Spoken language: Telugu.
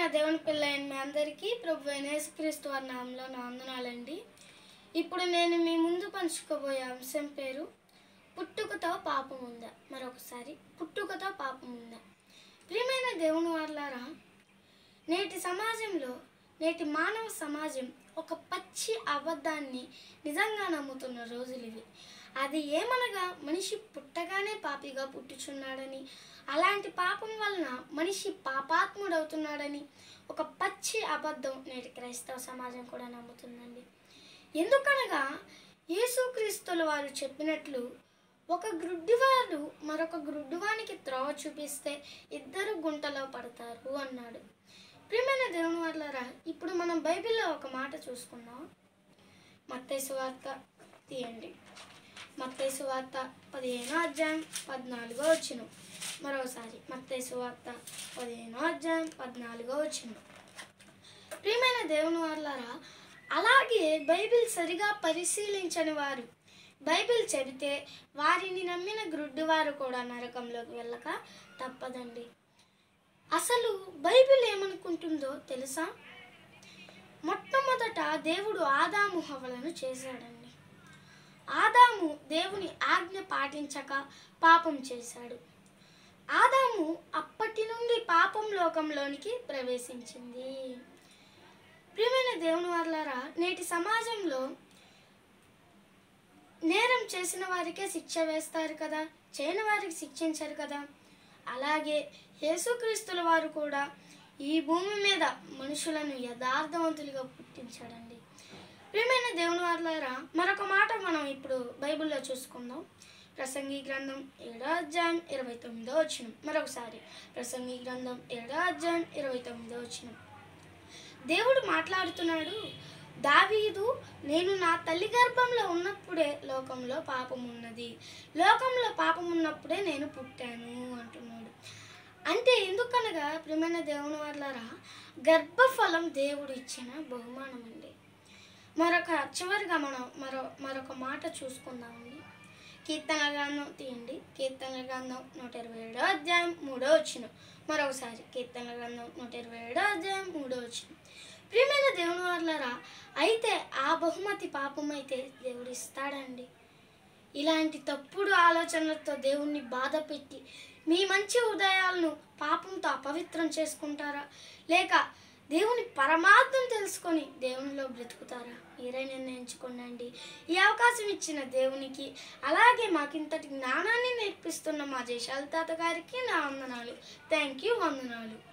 ప్రియమైన దేవుని పిల్లైన మీ అందరికీ ప్రభు అయిన యేసుక్రీస్తు వారి నామంలో నా వందనాలండి ఇప్పుడు నేను మీ ముందు పంచుకోబోయే అంశం పేరు పుట్టుకతో పాపం ఉందా మరొకసారి పుట్టుకతో పాపం ఉందా ప్రియమైన దేవుని వాళ్ళారా నేటి సమాజంలో నేటి మానవ సమాజం ఒక పచ్చి అబద్ధాన్ని నిజంగా నమ్ముతున్న రోజులు ఇవి అది ఏమనగా మనిషి పుట్టగానే పాపిగా పుట్టుచున్నాడని అలాంటి పాపం వలన మనిషి పాపాత్ముడవుతున్నాడని ఒక పచ్చి అబద్ధం నేటి క్రైస్తవ సమాజం కూడా నమ్ముతుందండి ఎందుకనగా యేసుక్రీస్తుల వారు చెప్పినట్లు ఒక గ్రుడ్డివాడు మరొక గ్రుడ్డివానికి త్రోవ చూపిస్తే ఇద్దరు గుంటలో పడతారు అన్నాడు ప్రియమైన దేవుని వాళ్ళారా ఇప్పుడు మనం బైబిల్లో ఒక మాట చూసుకుందాం మత్తయి సువార్త తీయండి మత్తయి సువార్త పదిహేనో అధ్యాయం పద్నాలుగో వచ్చిన మరోసారి మత్తయి సువార్త పదిహేనో అధ్యాయం పద్నాలుగో వచ్చిన ప్రియమైన దేవుని వాళ్ళారా అలాగే బైబిల్ సరిగా పరిశీలించని వారు బైబిల్ చెబితే వారిని నమ్మిన గ్రుడ్డివారు కూడా నరకంలోకి వెళ్ళక తప్పదండి అసలు బైబిల్ ఏమనుకుంటుందో తెలుసా మొట్టమొదట దేవుడు ఆదాము హవలను చేశాడండి ఆదాము దేవుని ఆజ్ఞ పాటించక పాపం చేశాడు ఆదాము అప్పటి నుండి పాపం లోకంలోనికి ప్రవేశించింది ప్రియమైన దేవుని వాళ్ళారా నేటి సమాజంలో నేరం చేసిన వారికే శిక్ష వేస్తారు కదా చేయని వారికి శిక్షించరు కదా అలాగే యేసుక్రీస్తుల వారు కూడా ఈ భూమి మీద మనుషులను యథార్థవంతులుగా పుట్టించాడండి ప్రియమైన దేవుని వాళ్ళారా మరొక మాట మనం ఇప్పుడు బైబిల్లో చూసుకుందాం ప్రసంగి గ్రంథం ఏడో అధ్యాయం ఇరవై తొమ్మిదో వచ్చిన మరొకసారి ప్రసంగి గ్రంథం ఏడో అధ్యాయం ఇరవై తొమ్మిదో వచ్చిన దేవుడు మాట్లాడుతున్నాడు దావీదు నేను నా తల్లి గర్భంలో ఉన్నప్పుడే లోకంలో పాపం ఉన్నది లోకంలో పాపం ఉన్నప్పుడే నేను పుట్టాను అంటున్నాడు అంటే ఎందుకనగా ప్రియమైన దేవుని వాళ్ళరా గర్భఫలం దేవుడు ఇచ్చిన బహుమానం అండి మరొక చివరిగా మనం మరో మరొక మాట చూసుకుందామండి కీర్తన గ్రంథం తీయండి కీర్తన గ్రంథం నూట ఇరవై ఏడో అధ్యాయం మూడో వచ్చిన మరొకసారి కీర్తన గ్రంథం నూట ఇరవై ఏడో అధ్యాయం మూడో వచ్చిన ప్రియమైన దేవుని వాళ్ళరా అయితే ఆ బహుమతి పాపం అయితే దేవుడు ఇస్తాడండి ఇలాంటి తప్పుడు ఆలోచనలతో దేవుణ్ణి బాధ పెట్టి మీ మంచి ఉదయాలను పాపంతో అపవిత్రం చేసుకుంటారా లేక దేవుని పరమార్థం తెలుసుకొని దేవునిలో బ్రతుకుతారా మీరే నిర్ణయించుకోండి ఈ అవకాశం ఇచ్చిన దేవునికి అలాగే మాకింతటి జ్ఞానాన్ని నేర్పిస్తున్న మా జయశాల తాత గారికి నా వందనాలు థ్యాంక్ యూ వందనాలు